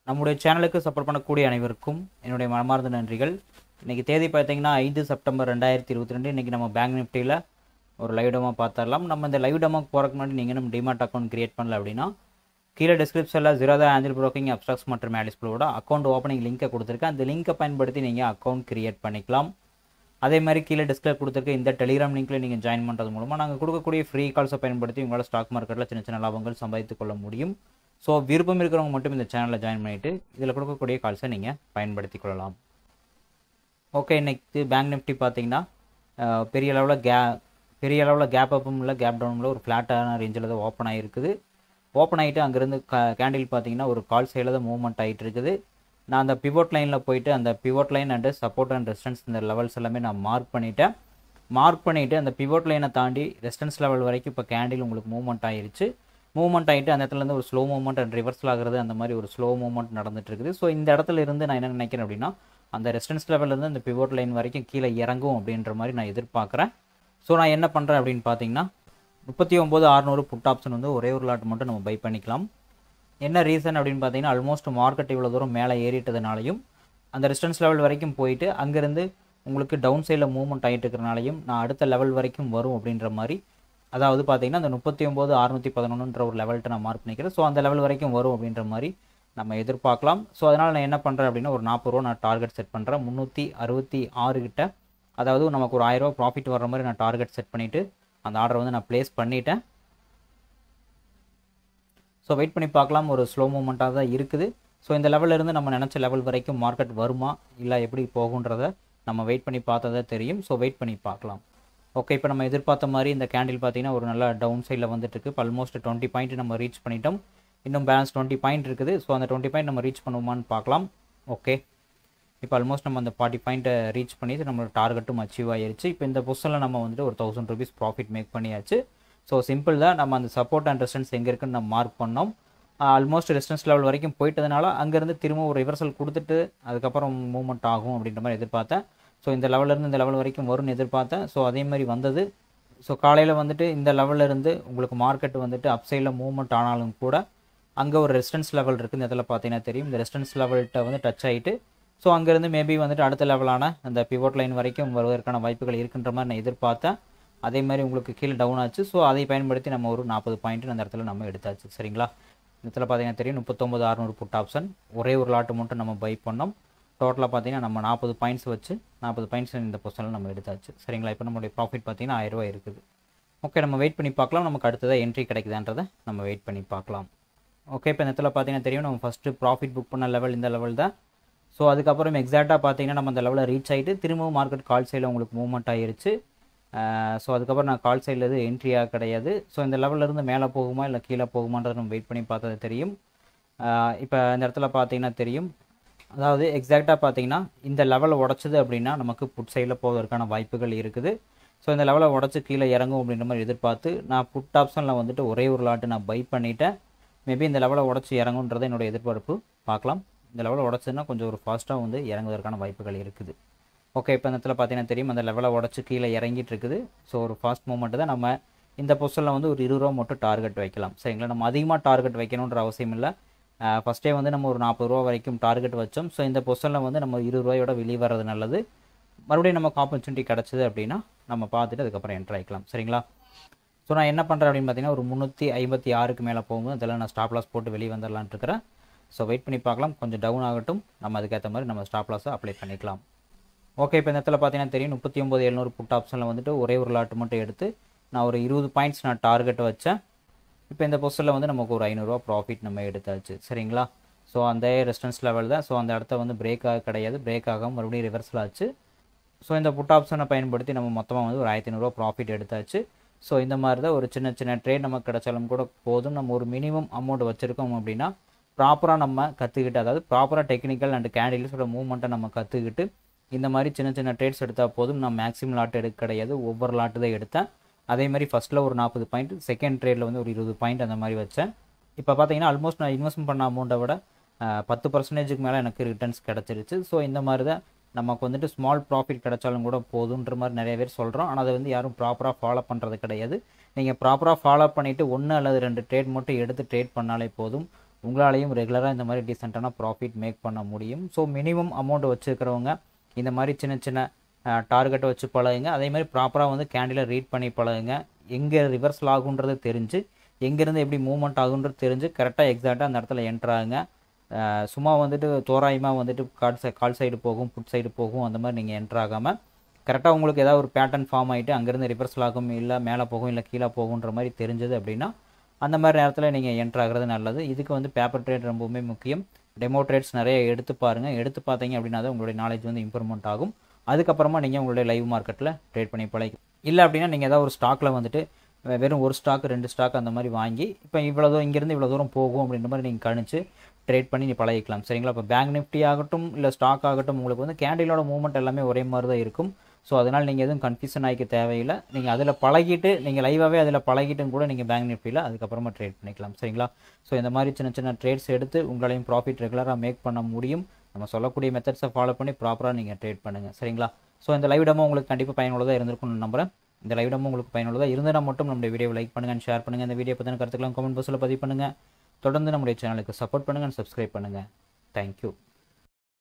நம்முடைய சேனலுக்கு சப்போர்ட் பண்ணக்கூடிய அனைவருக்கும் என்னுடைய மனமார்ந்த நன்றிகள் இன்றைக்கி தேதி பார்த்தீங்கன்னா ஐந்து செப்டம்பர் ரெண்டாயிரத்தி இருபத்தி ரெண்டு இன்றைக்கி நம்ம பேங்க் நிஃப்டியில் ஒரு லைவ் டெமோ பார்த்துடலாம் நம்ம இந்த லைவ் டெமோ போகிறக்கு முன்னாடி நீங்கள் நம்ம டிமார்ட் அக்கௌண்ட் கிரியேட் பண்ணல அப்படின்னா கீழே டிஸ்கிரிப்ஷனில் ஜீரோதா ஆஞ்சல் ப்ரோக்கிங் அப்ஸ்ட்ராக்ஸ் மற்றும் ஆலிஸ்பிளோட அக்கௌண்ட் ஓப்பனிங் லிங்கை கொடுத்துருக்கேன் அந்த லிங்கை பயன்படுத்தி நீங்கள் அக்கௌண்ட் கிரியேட் பண்ணிக்கலாம் அதே மாதிரி கீழே டிஸ்கிளே கொடுத்துருக்க இந்த டெலிகிராம் லிங்க்கில் நீங்கள் ஜாயின் பண்ணுறது மூலமாக நாங்கள் கொடுக்கக்கூடிய ஃப்ரீ கால்ஸை பயன்படுத்தி உங்களால் ஸ்டாக் மார்க்கெட்டில் சின்ன சின்ன லாபங்கள் சம்பாதித்துக் கொள்ள முடியும் ஸோ விருப்பம் இருக்கிறவங்க மட்டும் இந்த சேனலில் ஜாயின் பண்ணிவிட்டு இதில் கொடுக்கக்கூடிய கால்ஸை நீங்கள் பயன்படுத்தி கொள்ளலாம் ஓகே இன்னைக்கு பேங்க் நிஃப்டி பார்த்தீங்கன்னா அஹ், பெரிய அளவில் கே பெரிய அளவில் கேப் அப்பும் இல்லை கேப் டவுனும் இல்லை ஒரு ஃப்ளாட்டான ரேஞ்சில் தான் ஓப்பன் ஆகிருக்குது ஓப்பன் ஆகிட்டு அங்கேருந்து க கேண்டில் பார்த்தீங்கன்னா ஒரு கால் சைடில் தான் மூவ்மெண்ட் ஆகிட்டு இருக்குது நான் அந்த பிவோட் லைனில் போயிட்டு அந்த pivot line and support and resistance இந்த லெவல்ஸ் எல்லாமே நான் மார்க் பண்ணிட்டேன் மார்க் பண்ணிவிட்டு அந்த பிவோட் லைனை தாண்டி ரெஸ்டன்ஸ் லெவல் வரைக்கும் இப்போ கேண்டில் உங்களுக்கு மூவ்மெண்ட் ஆயிருச்சு மூவ்மெண்ட் ஆகிட்டு அந்த இடத்துல இருந்து ஒரு ஸ்லோ மூவ்மெண்ட் அண்ட் ரிவர்ஸில் ஆகுறது அந்த மாதிரி ஒரு ஸ்லோ மூவ்மெண்ட் நடந்துட்டு இருக்குது ஸோ இந்த இடத்துல இருந்து நான் என்ன நினைக்கிறேன் அப்படின்னா அந்த ரெஸ்டன்ஸ் லெவல்லேருந்து அந்த பிவோட் லைன் வரைக்கும் கீழே இறங்கும் அப்படின்ற மாதிரி நான் எதிர்பார்க்குறேன் ஸோ நான் என்ன பண்ணுறேன் அப்படின்னு பார்த்தீங்கன்னா முப்பத்தி ஒம்பது அறநூறு புட் ஆப்ஷன் வந்து ஒரே ஒரு லாட் மட்டும் நம்ம பை பண்ணிக்கலாம் என்ன ரீசன் அப்படின்னு பார்த்தீங்கன்னா ஆல்மோஸ்ட் மார்க்கெட் இவ்வளோ தூரம் மேலே ஏறிட்டதுனாலையும் அந்த ரெஸ்டன்ஸ் லெவல் வரைக்கும் போயிட்டு அங்கேருந்து உங்களுக்கு டவுன் சைடில் மூவ்மெண்ட் ஆகிட்டு இருக்கிறனாலையும் நான் அடுத்த லெவல் வரைக்கும் வரும் அப்படின்ற மாதிரி அதாவது பார்த்தீங்கன்னா அந்த முப்பத்தி ஒம்பது அறுநூற்றி பதினொன்றுன்ற ஒரு லெவல்கிட்ட நான் மார்க் பண்ணிக்கிறேன் ஸோ அந்த லெவல் வரைக்கும் வரும் அப்படின்ற மாதிரி நம்ம எதிர்பார்க்கலாம் ஸோ அதனால் நான் என்ன பண்ணுறேன் அப்படின்னா ஒரு நாற்பது ரூபா நான் டார்கெட் செட் பண்ணுறேன் முந்நூற்றி அறுபத்தி ஆறு கிட்ட அதாவது நமக்கு ஒரு ஆயிரரூபா ப்ராஃபிட் வர்ற மாதிரி நான் டார்கெட் செட் பண்ணிவிட்டு அந்த ஆர்டரை வந்து நான் ப்ளேஸ் பண்ணிட்டேன் ஸோ வெயிட் பண்ணி பார்க்கலாம் ஒரு ஸ்லோ மூமெண்ட்டாக தான் இருக்குது ஸோ இந்த level ல இருந்து நம்ம நினச்ச லெவல் வரைக்கும் மார்க்கெட் வருமா இல்லை எப்படி போகுன்றத நம்ம வெயிட் பண்ணி பார்த்ததா தெரியும் ஸோ வெயிட் பண்ணி பார்க்கலாம் ஓகே இப்போ நம்ம எதிர்பார்த்த மாதிரி இந்த கேண்டில் பார்த்தீங்கன்னா ஒரு நல்ல டவுன் சைடில் வந்துட்டு இருக்கு இப்போ ஆல்மோஸ்ட் டுவெண்ட்டி பாயிண்ட் நம்ம ரீச் பண்ணிட்டோம் இன்னும் பேலன்ஸ் டுவெண்ட்டி பாயிண்ட் இருக்குது ஸோ அந்த டுவெண்ட்டி பாயிண்ட் நம்ம ரீச் பண்ணுவோமான்னு பார்க்கலாம் ஓகே இப்போ ஆல்மோஸ்ட் நம்ம அந்த ஃபார்ட்டி பாயிண்ட்டை ரீச் பண்ணிட்டு நம்மளோட டார்கெட்டும் அச்சீவ் ஆயிருச்சு இப்போ இந்த பொசிஷனில் நம்ம வந்துட்டு ஒரு தௌசண்ட் ருபீஸ் ப்ராஃபிட் மேக் பண்ணியாச்சு ஸோ சிம்பிள் தான் நம்ம அந்த சப்போர்ட் அண்ட் ரெஸ்டன்ஸ் எங்கே இருக்குன்னு நம்ம மார்க் பண்ணோம் ஆல்மோஸ்ட் ரெஸ்டன்ஸ் லெவல் வரைக்கும் போயிட்டதுனால அங்கேருந்து திரும்ப ஒரு ரிவர்சல் கொடுத்துட்டு அதுக்கப்புறம் மூவ்மெண்ட் ஆகும் அப்படின்ற மாதிரி எதிர்பார்த்தேன் ஸோ இந்த level ல இருந்து இந்த லெவல் வரைக்கும் வரும்னு எதிர்பார்த்தேன் ஸோ அதே மாதிரி வந்தது ஸோ காலையில் வந்துட்டு இந்த level ல இருந்து உங்களுக்கு மார்க்கெட் வந்துட்டு அப் சைடில் மூவ்மெண்ட் ஆனாலும் கூட அங்கே ஒரு ரெஸ்டன்ஸ் லெவல் இருக்குது இந்த இடத்துல பார்த்தீங்கன்னா தெரியும் இந்த ரெஸ்டன்ஸ் லெவல்கிட்ட வந்து டச் ஆகிட்டு ஸோ அங்கேருந்து மேபி வந்துட்டு அடுத்த லெவலான அந்த பிவோட் லைன் வரைக்கும் வருவதற்கான வாய்ப்புகள் இருக்குன்ற மாதிரி நான் எதிர்பார்த்தேன் அதே மாதிரி உங்களுக்கு கீழே டவுன் ஆச்சு ஸோ அதை பயன்படுத்தி நம்ம ஒரு நாற்பது பாயிண்ட் அந்த இடத்துல நம்ம எடுத்தாச்சு சரிங்களா இந்த இடத்துல பார்த்தீங்கன்னா தெரியும் முப்பத்தொம்பது அறுநூறு புட் ஆப்ஷன் ஒரே ஒரு லாட்டு மட்டும் நம்ம பை பண்ணோம் டோட்டலாக பார்த்தீங்கன்னா நம்ம நாற்பது பாயிண்ட்ஸ் வச்சு நாற்பது பாயிண்ட்ஸ் இந்த பொசிஷனில் நம்ம எடுத்தாச்சு சரிங்களா இப்போ நம்மளுடைய ப்ராஃபிட் பார்த்தீங்கன்னா ஆயிரரூவா இருக்குது ஓகே நம்ம வெயிட் பண்ணி பார்க்கலாம் நமக்கு அடுத்ததாக என்ட்ரி கிடைக்குதான்றதை நம்ம வெயிட் பண்ணி பார்க்கலாம் ஓகே இப்போ இந்த இடத்துல பார்த்தீங்கன்னா தெரியும் நம்ம ஃபஸ்ட்டு ப்ராஃபிட் புக் பண்ண லெவல் இந்த லெவல் தான் ஸோ அதுக்கப்புறம் எக்ஸாக்டாக பார்த்தீங்கன்னா நம்ம அந்த லெவலில் ரீச் ஆகிட்டு திரும்பவும் மார்க்கெட் கால் சைடில் உங்களுக்கு மூவ்மெண்ட் ஆயிருச்சு ஸோ அதுக்கப்புறம் நான் கால் சைடில் எது என்ட்ரியாக கிடையாது ஸோ இந்த level ல இருந்து மேலே போகுமா இல்லை கீழே போகுமான்றதை நம்ம வெயிட் பண்ணி பார்த்தது தெரியும் இப்போ இந்த இடத்துல பார்த்தீங்கன்னா தெரியும் அதாவது எக்ஸாக்டாக பார்த்தீங்கன்னா இந்த லெவலை உடச்சது அப்படின்னா நமக்கு புட் சைடில் போவதற்கான வாய்ப்புகள் இருக்குது ஸோ இந்த லெவலை உடச்சி கீழே இறங்கும் அப்படின்ற மாதிரி எதிர்பார்த்து நான் புட் ஆப்ஷனில் வந்துட்டு ஒரே ஒரு லாட்டு நான் பை பண்ணிட்டேன் மேபி இந்த லெவலை உடச்சி இறங்குன்றது என்னோட எதிர்பார்ப்பு பார்க்கலாம் இந்த லெவலை உடச்சதுன்னா கொஞ்சம் ஒரு ஃபாஸ்ட்டாக வந்து இறங்குவதற்கான வாய்ப்புகள் இருக்குது ஓகே இப்போ இந்த இடத்துல பார்த்தீங்கன்னா தெரியும் அந்த லெவலை உடச்சி கீழே இறங்கிட்டு இருக்குது ஸோ ஒரு ஃபாஸ்ட் மூமெண்ட் தான் நம்ம இந்த பொசிஷனில் வந்து ஒரு இருபது ரூபா மட்டும் டார்கெட் வைக்கலாம் சரிங்களா நம்ம அதிகமாக டார்கெட் வைக்கணுன்ற அவசியம் இல்லை ஃபஸ்ட்டே வந்து நம்ம ஒரு நாற்பது ரூபா வரைக்கும் டார்கெட் வச்சோம் ஸோ இந்த பொசிஷனில் வந்து நம்ம இருபது ரூபாயோட வெளியே வர்றது நல்லது மறுபடியும் நமக்கு ஆப்பர்ச்சுனிட்டி கிடச்சிது அப்படின்னா நம்ம பார்த்துட்டு அதுக்கப்புறம் என்ட்ரு ஆகிக்கலாம் சரிங்களா ஸோ நான் என்ன பண்ணுறேன் அப்படின்னு பார்த்தீங்கன்னா ஒரு முந்நூற்றி ஐம்பத்தி ஆறுக்கு மேலே போகும்போது அதெல்லாம் நான் ஸ்டாப் லாஸ் போட்டு வெளியே வந்துடலான்ட்டு இருக்கிறேன் ஸோ வெயிட் பண்ணி பார்க்கலாம் கொஞ்சம் டவுன் ஆகட்டும் நம்ம அதுக்கேற்ற மாதிரி நம்ம ஸ்டாப் லாஸை அப்ளை பண்ணிக்கலாம் ஓகே இப்போ இந்த இடத்துல பார்த்தீங்கன்னா தெரியும் முப்பத்தி ஒம்பது எழுநூறு புட் ஆப்ஷனில் வந்துட்டு ஒரே ஒரு லாட் மட்டும் எடுத்து நான் ஒரு இருபது பாயிண்ட்ஸ் நான் டார்கெட் வச்சேன் இப்போ இந்த பொசிஷனில் வந்து நமக்கு ஒரு ஐநூறுரூவா ப்ராஃபிட் நம்ம எடுத்தாச்சு சரிங்களா ஸோ அந்த ரெஸ்டன்ஸ் லெவல் தான் ஸோ அந்த இடத்த வந்து பிரேக் ஆக கிடையாது பிரேக் ஆகாம மறுபடியும் ரிவர்ஸில் ஆச்சு ஸோ இந்த புட் ஆப்ஷனை பயன்படுத்தி நம்ம மொத்தமாக வந்து ஒரு ஆயிரத்தி ஐநூறுரூவா ப்ராஃபிட் எடுத்தாச்சு ஸோ இந்த மாதிரி தான் ஒரு சின்ன சின்ன ட்ரேட் நமக்கு கிடைச்சாலும் கூட போதும் நம்ம ஒரு மினிமம் அமௌண்ட் வச்சுருக்கோம் அப்படின்னா ப்ராப்பராக நம்ம கற்றுக்கிட்டு அதாவது ப்ராப்பராக டெக்னிக்கல் அண்ட் கேண்டில்ஸோட மூவ்மெண்ட்டை நம்ம கற்றுக்கிட்டு இந்த மாதிரி சின்ன சின்ன ட்ரேட்ஸ் எடுத்தால் போதும் நான் மேக்ஸிமம் லாட் எடுக்க கிடையாது ஒவ்வொரு லாட்டு தான் எடுத்தேன் அதே மாதிரி ஃபஸ்ட்டில் ஒரு நாற்பது பாயிண்ட் செகண்ட் ட்ரேடில் வந்து ஒரு இருபது பாயிண்ட் அந்த மாதிரி வச்சேன் இப்போ பார்த்தீங்கன்னா ஆல்மோஸ்ட் நான் இன்வெஸ்ட்மெண்ட் பண்ண அமௌண்ட்டை விட அஹ், பத்து பர்சன்டேஜுக்கு மேலே எனக்கு ரிட்டர்ன்ஸ் கிடச்சிருச்சு ஸோ இந்த மாதிரி தான் நமக்கு வந்துட்டு ஸ்மால் ப்ராஃபிட் கிடைச்சாலும் கூட போதுன்ற மாதிரி நிறைய பேர் சொல்கிறோம் ஆனால் அதை வந்து யாரும் ப்ராப்பராக ஃபாலோ பண்ணுறது கிடையாது நீங்கள் ப்ராப்பராக ஃபாலோ பண்ணிவிட்டு ஒன்று அல்லது ரெண்டு ட்ரேட் மட்டும் எடுத்து ட்ரேட் பண்ணாலே போதும் உங்களாலையும் ரெகுலராக இந்த மாதிரி டீசெண்டான ப்ராஃபிட் மேக் பண்ண முடியும் ஸோ மினிமம் அமௌண்ட் வச்சுருக்கிறவங்க இந்த மாதிரி சின்ன சின்ன டார்கெட்டை வச்சு பழகுங்க அதே மாதிரி ப்ராப்பராக வந்து கேண்டிலை ரீட் பண்ணி பழகுங்க எங்கே ரிவர்ஸில் ஆகுன்றது தெரிஞ்சு எங்கேருந்து எப்படி மூவ்மெண்ட் ஆகுன்றது தெரிஞ்சு கரெக்டாக எக்ஸாக்டாக அந்த இடத்துல என்ட்ரு ஆகுங்க அஹ் சும்மா வந்துட்டு தோராயமாக வந்துட்டு கால் சை கால் சைடு போகும் புட் சைடு போகும் அந்த மாதிரி நீங்கள் என்ட்ரு ஆகாமல் கரெக்டாக உங்களுக்கு ஏதாவது ஒரு பேட்டர்ன் ஃபார்ம் ஆகிட்டு அங்கேருந்து ரிவர்ஸில் ஆகும் இல்லை மேலே போகும் இல்லை கீழே போகுன்ற மாதிரி தெரிஞ்சது அப்படின்னா அந்த மாதிரி நேரத்தில் நீங்கள் என்ட்ரு ஆகிறது நல்லது இதுக்கு வந்து பேப்பர் ட்ரேட் ரொம்பவுமே முக்கியம் டெமோ ட்ரேட்ஸ் நிறைய எடுத்து பாருங்கள் எடுத்து பார்த்தீங்க அப்படின்னா தான் உங்களுடைய நாலேஜ் வந்து இம்ப்ரூவ்மெண்ட் ஆகும் அதுக்கப்புறமா நீங்கள் உங்களுடைய லைவ் மார்க்கெட்டில் ட்ரேட் பண்ணி பழகி இல்லை அப்படின்னா நீங்கள் ஏதாவது ஒரு ஸ்டாக்கில் வந்துட்டு வெ- வெறும் ஒரு ஸ்டாக் ரெண்டு ஸ்டாக் அந்த மாதிரி வாங்கி இப்போ இவ்வளோ தூரம் இங்கேருந்து இவ்வளோ தூரம் போகும் அப்படின்ற மாதிரி நீங்கள் கணிச்சு ட்ரேட் பண்ணி நீ பழகிக்கலாம் சரிங்களா இப்போ பேங்க் நிஃப்டி ஆகட்டும் இல்லை ஸ்டாக் ஆகட்டும் உங்களுக்கு வந்து கேண்டிலோட மூவ்மெண்ட் எல்லாமே ஒரே மாதிரி தான் இருக்கும் ஸோ அதனால் நீங்கள் எதுவும் கன்ஃபியூஷன் ஆகிக்க தேவையில்லை நீங்கள் அதில் பழகிட்டு நீங்கள் லைவாகவே அதில் பழகிட்டும் கூட நீங்கள் பேங்க் நிஃப்டியில் அதுக்கப்புறமா ட்ரேட் பண்ணிக்கலாம் சரிங்களா ஸோ இந்த மாதிரி சின்ன சின்ன ட்ரேட்ஸ் எடுத்து உங்களாலையும் ப்ராஃபிட் ரெகுலராக மேக் பண்ண முடியும் நம்ம சொல்லக்கூடிய மெத்தட்ஸை ஃபாலோ பண்ணி ப்ராப்பராக நீங்கள் ட்ரேட் பண்ணுங்கள் சரிங்களா ஸோ இந்த லைவ் டெமோ உங்களுக்கு கண்டிப்பாக பயனுள்ளதாக இருந்திருக்கும்னு நம்புறேன் இந்த லைவ் டெமோ உங்களுக்கு பயனுள்ளதாக இருந்தால் மட்டும் நம்முடைய வீடியோ லைக் பண்ணுங்கள் ஷேர் பண்ணுங்கள் இந்த வீடியோ பற்றின கருத்துக்கலாம் கமெண்ட் பாக்ஸில் பதிவு பண்ணுங்கள் தொடர்ந்து நம்முடைய சேனலுக்கு சப்போர்ட் பண்ணுங்கள் சப்ஸ்கிரைப் பண்ணுங்கள் தேங்க்யூ